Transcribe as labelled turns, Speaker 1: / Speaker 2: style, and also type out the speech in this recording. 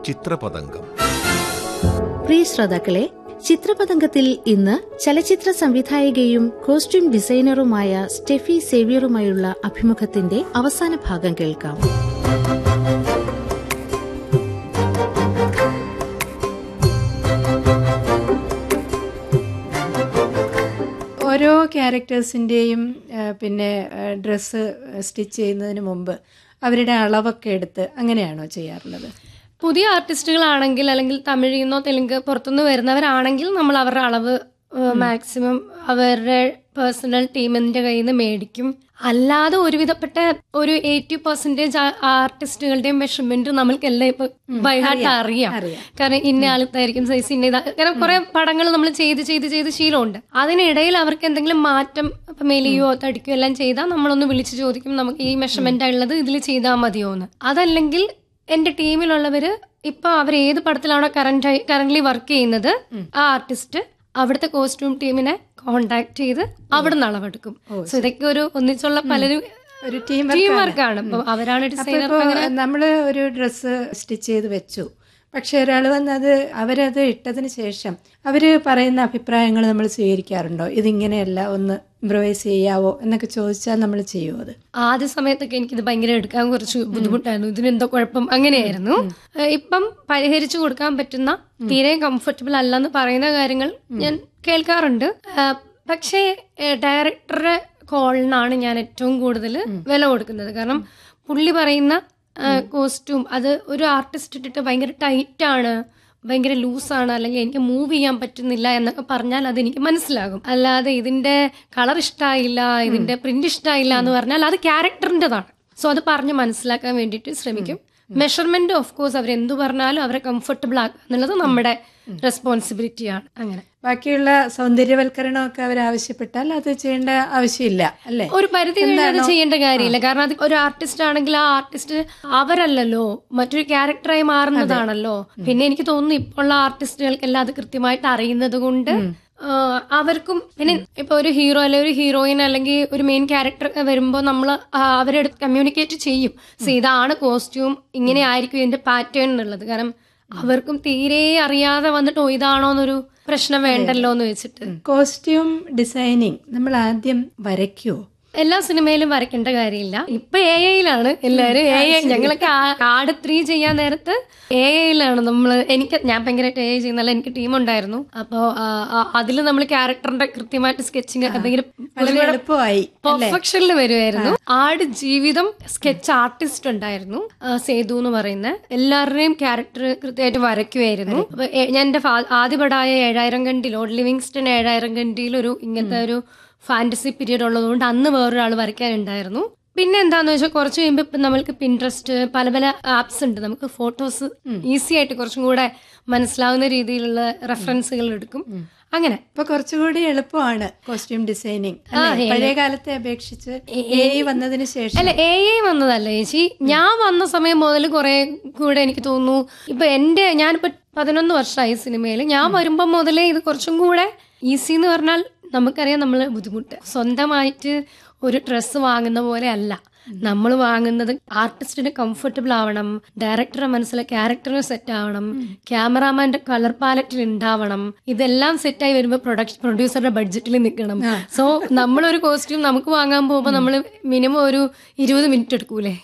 Speaker 1: ചിത്രപതംഗം
Speaker 2: പ്രിയ ശ്രോതാക്കളെ ചിത്രപതംഗത്തിൽ ഇന്ന് ചലച്ചിത്ര സംവിധായികയും കോസ്റ്റ്യൂം ഡിസൈനറുമായ സ്റ്റെഫി സേവിയറുമായുള്ള അഭിമുഖത്തിന്റെ അവസാന ഭാഗം കേൾക്കാം
Speaker 3: ഓരോ ക്യാരക്ടേഴ്സിൻ്റെയും പിന്നെ ഡ്രസ്സ് സ്റ്റിച്ച് ചെയ്യുന്നതിന് മുമ്പ് അവരുടെ അളവൊക്കെ എടുത്ത് അങ്ങനെയാണോ ചെയ്യാറുള്ളത്
Speaker 4: പുതിയ ആർട്ടിസ്റ്റുകളാണെങ്കിൽ അല്ലെങ്കിൽ തമിഴിൽ നിന്നോ തെലുങ്ക് പുറത്തുനിന്ന് വരുന്നവരാണെങ്കിൽ നമ്മൾ അവരുടെ അളവ് മാക്സിമം അവരുടെ പേഴ്സണൽ ടീമിന്റെ കയ്യിൽ നിന്ന് മേടിക്കും അല്ലാതെ ഒരുവിധപ്പെട്ട ഒരു എയ്റ്റി പെർസെന്റേജ് ആർട്ടിസ്റ്റുകളുടെയും മെഷർമെന്റ് നമ്മൾക്കെല്ലാം ഇപ്പൊ ബൈഹാർട്ട് അറിയാം കാരണം ഇന്ന ആൾക്കായിരിക്കും സൈസ് ഇന്ന ഇതാ കാരണം കുറെ പടങ്ങൾ നമ്മൾ ചെയ്ത് ചെയ്ത് ചെയ്ത് ശീലമുണ്ട് അതിനിടയിൽ അവർക്ക് എന്തെങ്കിലും മാറ്റം ഇപ്പൊ മെലിയോ തടിക്കോ എല്ലാം ചെയ്താൽ നമ്മളൊന്ന് വിളിച്ച് ചോദിക്കും നമുക്ക് ഈ മെഷർമെന്റ് ഉള്ളത് ഇതിൽ ചെയ്താൽ മതിയോ എന്ന് അതല്ലെങ്കിൽ എന്റെ ടീമിലുള്ളവര് ഇപ്പൊ അവർ ഏത് പടത്തിലാണോ കറന്റ് കറന്റ് വർക്ക് ചെയ്യുന്നത് ആ ആർട്ടിസ്റ്റ് അവിടുത്തെ കോസ്റ്റ്യൂം ടീമിനെ കോണ്ടാക്ട് ചെയ്ത് അവിടെ നിന്ന് അളവെടുക്കും സോ ഇതൊക്കെ ഒരു ഒന്നിച്ചുള്ള പലരും
Speaker 3: ഒരു ടീം
Speaker 4: ടീം വർക്കാണ് ഇപ്പൊ അവരാണ് ഡിസൈനർ
Speaker 3: നമ്മൾ ഒരു ഡ്രസ്സ് സ്റ്റിച്ച് ചെയ്ത് വെച്ചു പക്ഷെ ഒരാൾ വന്നത് അവരത് ഇട്ടതിന് ശേഷം അവർ പറയുന്ന അഭിപ്രായങ്ങൾ നമ്മൾ സ്വീകരിക്കാറുണ്ടോ ഇതിങ്ങനെയല്ല ഒന്ന് ഇംപ്രവൈസ് ചെയ്യാവോ എന്നൊക്കെ ചോദിച്ചാൽ നമ്മൾ ചെയ്യുമോ അത്
Speaker 4: ആദ്യ സമയത്തൊക്കെ എനിക്കിത് ഭയങ്കര എടുക്കാൻ കുറച്ച് ബുദ്ധിമുട്ടായിരുന്നു ഇതിനെന്തോ കുഴപ്പം അങ്ങനെയായിരുന്നു ഏഹ് ഇപ്പം പരിഹരിച്ചു കൊടുക്കാൻ പറ്റുന്ന തീരെ കംഫർട്ടബിൾ അല്ലെന്ന് പറയുന്ന കാര്യങ്ങൾ ഞാൻ കേൾക്കാറുണ്ട് ഏഹ് പക്ഷേ ഏഹ് ഡയറക്ടറുടെ കോളിനാണ് ഞാൻ ഏറ്റവും കൂടുതൽ വില കൊടുക്കുന്നത് കാരണം പുള്ളി പറയുന്ന കോസ്റ്റ്യൂം അത് ഒരു ആർട്ടിസ്റ്റ് ഇട്ടിട്ട് ഭയങ്കര ടൈറ്റ് ആണ് ഭയങ്കര ലൂസാണ് അല്ലെങ്കിൽ എനിക്ക് മൂവ് ചെയ്യാൻ പറ്റുന്നില്ല എന്നൊക്കെ പറഞ്ഞാൽ അത് എനിക്ക് മനസ്സിലാകും അല്ലാതെ ഇതിന്റെ കളർ ഇഷ്ടമായില്ല ഇതിന്റെ പ്രിന്റ് ഇഷ്ടമായില്ല എന്ന് പറഞ്ഞാൽ അത് ക്യാരക്ടറിൻ്റെതാണ് സോ അത് പറഞ്ഞ് മനസ്സിലാക്കാൻ വേണ്ടിയിട്ട് ശ്രമിക്കും മെഷർമെന്റ് ഓഫ് കോഴ്സ് അവർ എന്തു പറഞ്ഞാലും അവരെ കംഫർട്ടബിൾ ആക്കുക എന്നുള്ളത് നമ്മുടെ റെസ്പോൺസിബിലിറ്റിയാണ് അങ്ങനെ
Speaker 3: ബാക്കിയുള്ള സൗന്ദര്യവൽക്കരണമൊക്കെ അവർ ആവശ്യപ്പെട്ടാൽ അത് ചെയ്യേണ്ട ആവശ്യമില്ല അല്ലേ
Speaker 4: ഒരു പരിധി കഴിഞ്ഞ് അത് ചെയ്യേണ്ട കാര്യമില്ല കാരണം അത് ഒരു ആർട്ടിസ്റ്റ് ആണെങ്കിൽ ആ ആർട്ടിസ്റ്റ് അവരല്ലല്ലോ മറ്റൊരു ക്യാരക്ടറായി മാറുന്നതാണല്ലോ പിന്നെ എനിക്ക് തോന്നുന്നു ഇപ്പോൾ ഉള്ള ആർട്ടിസ്റ്റുകൾക്കെല്ലാം അത് കൃത്യമായിട്ട് അറിയുന്നത് കൊണ്ട് ആ, അവർക്കും പിന്നെ ഇപ്പൊ ഒരു ഹീറോ അല്ലെങ്കിൽ ഒരു ഹീറോയിൻ അല്ലെങ്കിൽ ഒരു മെയിൻ ക്യാരക്ടർ വരുമ്പോൾ നമ്മൾ അവരെടുത്ത് കമ്മ്യൂണിക്കേറ്റ് ചെയ്യും സോ ഇതാണ് കോസ്റ്റ്യൂം ഇങ്ങനെ ആയിരിക്കും ഇതിന്റെ പാറ്റേൺ എന്നുള്ളത് കാരണം അവർക്കും തീരെ അറിയാതെ വന്നിട്ട് ഓ ഇതാണോ എന്നൊരു പ്രശ്നം വേണ്ടല്ലോ എന്ന് വെച്ചിട്ട്
Speaker 3: കോസ്റ്റ്യൂം ഡിസൈനിങ് നമ്മൾ ആദ്യം വരയ്ക്കുവോ
Speaker 4: എല്ലാ സിനിമയിലും വരയ്ക്കേണ്ട കാര്യമില്ല ഇപ്പൊ എ ഐയിലാണ് എല്ലാരും എ ഐ ഞങ്ങളൊക്കെ ആ- ആട് ത്രീ ചെയ്യാൻ നേരത്ത് എ ഐയിലാണ് നമ്മൾ എനിക്ക് ഞാൻ ഭയങ്കരമായിട്ട് എ ഐ ചെയ്യുന്നല്ല എനിക്ക് ടീം ഉണ്ടായിരുന്നു അപ്പോ അതിൽ നമ്മൾ ക്യാരക്ടറിന്റെ കൃത്യമായിട്ട് സ്കെച്ചിങ് ഭയങ്കര
Speaker 3: വളരെ എളുപ്പമായി
Speaker 4: പെർഫെക്ഷനിൽ വരുമായിരുന്നു ആട് ജീവിതം സ്കെച്ച് ആർട്ടിസ്റ്റ് ഉണ്ടായിരുന്നു ആ, സേതു എന്ന് പറയുന്ന എല്ലാവരുടെയും ക്യാരക്ടർ കൃത്യമായിട്ട് വരയ്ക്കുമായിരുന്നു അപ്പൊ എ- ഞാൻ എന്റെ ഫാ- ആദ്യ പടായ ഏഴായിരം കണ്ടി ലോർഡ് ലിവിങ്സ്റ്റൺ ഏഴായിരം കണ്ടിയിൽ ഒരു ഇങ്ങനത്തെ ഒരു ഫാന്റസി പീരീഡ് ഉള്ളതുകൊണ്ട് അന്ന് വേറൊരാൾ വരയ്ക്കാനുണ്ടായിരുന്നു പിന്നെ എന്താന്ന് വെച്ചാൽ കുറച്ച് കഴിയുമ്പോൾ ഇപ്പം നമ്മൾക്ക് പിൻട്രസ്റ്റ് പല പല ആപ്സ് ഉണ്ട് നമുക്ക് ഫോട്ടോസ് ഈസി ആയിട്ട് കുറച്ചും കൂടെ മനസ്സിലാവുന്ന രീതിയിലുള്ള റെഫറൻസുകൾ എടുക്കും അങ്ങനെ
Speaker 3: ഇപ്പൊ കുറച്ചുകൂടി എളുപ്പമാണ് കോസ്റ്റ്യൂം ഡിസൈനിങ് പഴയ കാലത്തെ അപേക്ഷിച്ച് എ വന്നതിന് ശേഷം
Speaker 4: അല്ല എ ഐ വന്നതല്ല ചേച്ചി ഞാൻ വന്ന സമയം മുതൽ കുറെ കൂടെ എനിക്ക് തോന്നുന്നു ഇപ്പൊ എന്റെ ഞാനിപ്പോ പതിനൊന്ന് വർഷമായി സിനിമയിൽ ഞാൻ വരുമ്പോൾ മുതലേ ഇത് കുറച്ചും കൂടെ ഈസി എന്ന് പറഞ്ഞാൽ നമുക്കറിയാം നമ്മൾ ബുദ്ധിമുട്ട് സ്വന്തമായിട്ട് ഒരു ഡ്രസ്സ് വാങ്ങുന്ന പോലെ അല്ല നമ്മൾ വാങ്ങുന്നത് ആർട്ടിസ്റ്റിന് കംഫർട്ടബിൾ ആവണം ഡയറക്ടറെ മനസ്സിലെ ക്യാരക്ടറിന് സെറ്റ് ആവണം ക്യാമറാമാന്റെ കളർ പാലറ്റിൽ ഉണ്ടാവണം ഇതെല്ലാം സെറ്റായി വരുമ്പോൾ പ്രൊഡക്ഷൻ പ്രൊഡ്യൂസറുടെ ബഡ്ജറ്റിൽ നിൽക്കണം സോ നമ്മളൊരു കോസ്റ്റ്യൂം നമുക്ക് വാങ്ങാൻ പോകുമ്പോൾ നമ്മൾ മിനിമം ഒരു ഇരുപത് മിനിറ്റ് എടുക്കൂലേ